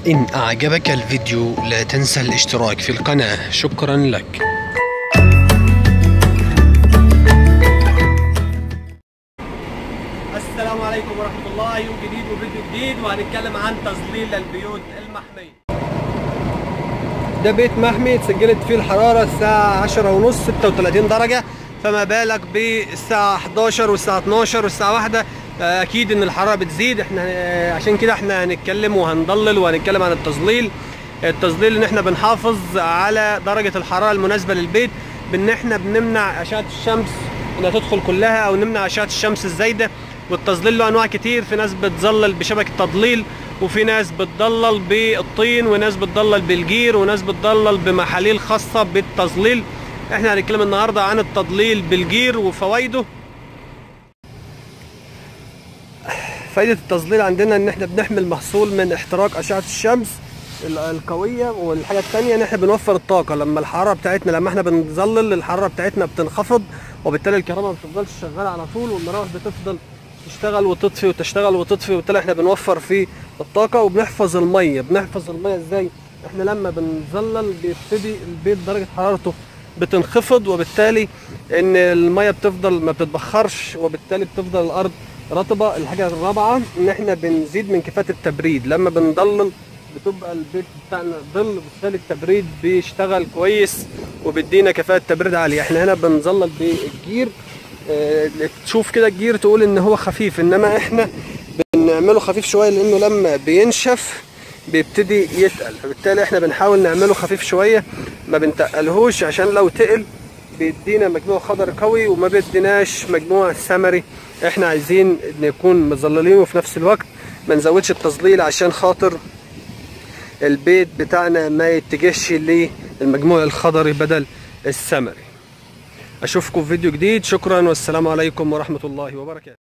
إن أعجبك الفيديو لا تنسى الاشتراك في القناة شكرا لك السلام عليكم ورحمة الله يوم جديد وفيديو جديد وهنتكلم عن تظليل البيوت المحمية ده بيت محمي اتسجلت فيه الحرارة الساعة 10 ونص 36 درجة فما بالك بالساعة 11 والساعة 12 والساعة 1 أكيد إن الحرارة بتزيد احنا آه، عشان كده احنا هنتكلم وهنضلل وهنتكلم عن التظليل التظليل ان احنا بنحافظ على درجة الحرارة المناسبة للبيت بان احنا بنمنع اشعة الشمس انها تدخل كلها او نمنع اشعة الشمس الزايدة والتظليل له انواع كتير في ناس بتظلل بشبكة تضليل وفي ناس بتضلل بالطين وناس بتضلل بالجير وناس بتضلل بمحاليل خاصة بالتظليل احنا هنتكلم النهاردة عن التضليل بالجير وفوائده فايدة التظليل عندنا ان احنا بنحمي المحصول من احتراق اشعة الشمس ال- القوية والحاجة التانية ان احنا بنوفر الطاقة لما الحرارة بتاعتنا لما احنا بنظلل الحرارة بتاعتنا بتنخفض وبالتالي الكهرباء ما بتفضلش شغالة على طول والمراوح بتفضل تشتغل وتطفي وتشتغل وتطفي وبالتالي احنا بنوفر في الطاقة وبنحفظ المية بنحفظ المية ازاي احنا لما بنظلل بيبتدي البيت درجة حرارته بتنخفض وبالتالي ان المية بتفضل ما بتتبخرش وبالتالي بتفضل الارض رطبة الحاجة الرابعة ان احنا بنزيد من كفاءة التبريد لما بنضلل بتبقى البيت بتاعنا ظل وبالتالي التبريد بيشتغل كويس وبيدينا كفاءة تبريد عالية احنا هنا بنظلل بالجير اه تشوف كده الجير تقول ان هو خفيف انما احنا بنعمله خفيف شوية لانه لما بينشف بيبتدي يتقل فبالتالي احنا بنحاول نعمله خفيف شوية ما بنتقلهوش عشان لو تقل بيدينا مجموع خضر قوي وما بيديناش مجموع ثمري احنا عايزين نكون مظللين وفي نفس الوقت ما نزودش التظليل عشان خاطر البيت بتاعنا ما يتجهش للمجموع الخضري بدل الثمري اشوفكم في فيديو جديد شكرا والسلام عليكم ورحمة الله وبركاته